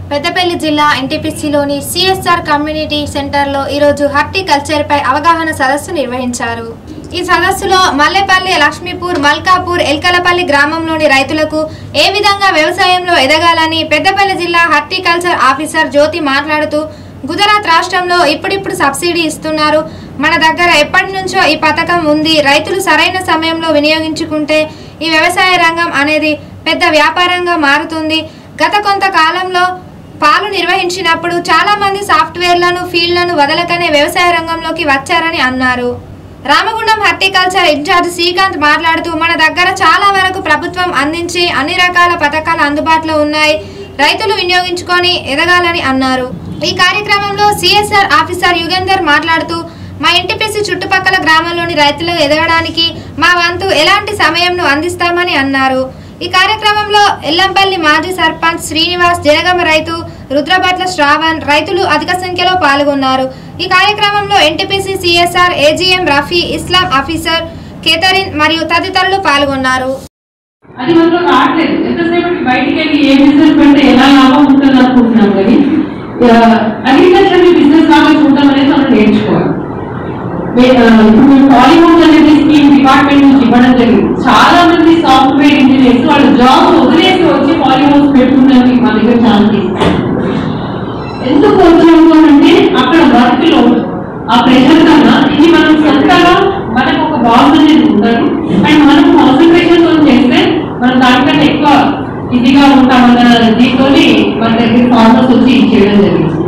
పెద్దపల్లి జిల్లా ఎన్టీపీసీలోని CSR community సెంటర్లో ఈరోజు హార్టికల్చర్పై అవగాహన సదస్సు నిర్వహించారు ఈ సదస్సులో మల్లెపల్లి లక్ష్మీపూర్ మల్కాపూర్ ఎల్కలపల్లి గ్రామంలోని రైతులకు ఏ విధంగా వ్యవసాయంలో ఎదగాలని పెద్దపల్లి జిల్లా హార్టికల్చర్ ఆఫీసర్ జ్యోతి మాట్లాడుతూ గుజరాత్ రాష్ట్రంలో ఇప్పుడిప్పుడు సబ్సిడీ ఇస్తున్నారు మన దగ్గర ఎప్పటి నుంచో ఈ పథకం ఉంది రైతులు సరైన సమయంలో వినియోగించుకుంటే ఈ వ్యవసాయ రంగం అనేది పెద్ద వ్యాపారంగా మారుతుంది గత కొంతకాలంలో పాలు నిర్వహించినప్పుడు చాలా మంది సాఫ్ట్వేర్లను ఫీల్డ్లను వదలకనే వ్యవసాయ రంగంలోకి వచ్చారని అన్నారు రామగుండం హార్టికల్చర్ ఇన్ఛార్జ్ శ్రీకాంత్ మాట్లాడుతూ మన దగ్గర చాలా వరకు ప్రభుత్వం అందించి అన్ని రకాల పథకాలు అందుబాటులో ఉన్నాయి రైతులు వినియోగించుకొని ఎదగాలని అన్నారు ఈ కార్యక్రమంలో సిఎస్ఆర్ ఆఫీసర్ యుగేందర్ మాట్లాడుతూ మా ఇంటిపేసి చుట్టుపక్కల గ్రామంలోని రైతులు ఎదగడానికి మా వంతు ఎలాంటి సమయంను అందిస్తామని అన్నారు ఈ కార్యక్రమంలో ఎల్లంపల్లి మాజీ సర్పంచ్ శ్రీనివాస్ జనగమ రైతు రుద్రభట్ల శ్రావణ్ రైతులు అధిక సంఖ్యలో పాల్గొన్నారు ఈ కార్యక్రమంలో NTPC CSR AGM Rafi Islam officer Catherine మరియు తదితరులు పాల్గొన్నారు అది మనలో రావట్లేదు ఎంతసేపటికి బయటికి వెళ్ళి ఏ బిజినెస్ పెడితే ఎలా లాభం ఉంటుంది అనుకుంటున్నాం కానీ అగ్రికల్చర్ బిజినెస్ లాగా చూడడం అనేది మనం నేర్చుకోవాలి మే- ఆ, ఇప్పుడు మేము పాలిమోస్ అనేది స్కీమ్ డిపార్ట్మెంట్ నుంచి ఇవ్వడం జరిగింది చాలా మంది సాఫ్ట్వేర్ ఇంజనీర్స్ వాళ్ళ జాబ్ వదిలేసి వచ్చి పాలిమోస్ పెట్టుకున్నది మా దగ్గర ఛాన్స్ ఎందుకు వదిలేము అంటే అక్కడ వర్క్ లో ఆ ప్రెషర్ కన్నా ఇది మనం సొంతగా మనకు ఒక బాస్ అనేది ఉంటారు అండ్ మనం కాన్సన్ట్రేషన్ తో చేస్తే మనం దానికంటే ఎక్కువ ఇదిగా ఉంటామన్న దీంతో మన దగ్గర ఫార్మర్స్ వచ్చి ఇచ్చేయడం జరిగింది